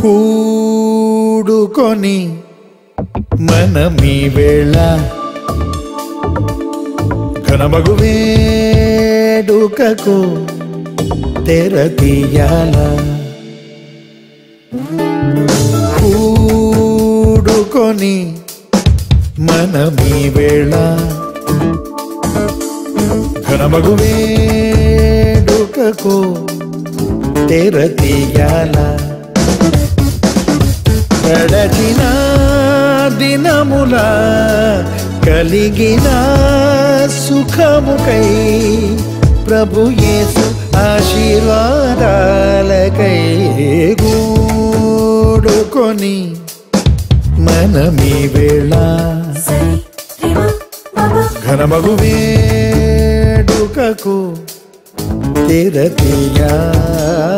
కూడుకొని మనమీ వేళ ఘనమగు వేడుకకు తెర తీయాల కూడుకొని మనమీ వేళ ఘనమగు వేడుకకు తెర తీయాల గడచిన దినముల కలిగిన సుఖముకై ప్రభు యేసు ఆశీర్వాదాలకై గూడుకొని మనమీ వేళ సరి రిమ పమ ఘనమగు వేడుకకు తెర తీయాల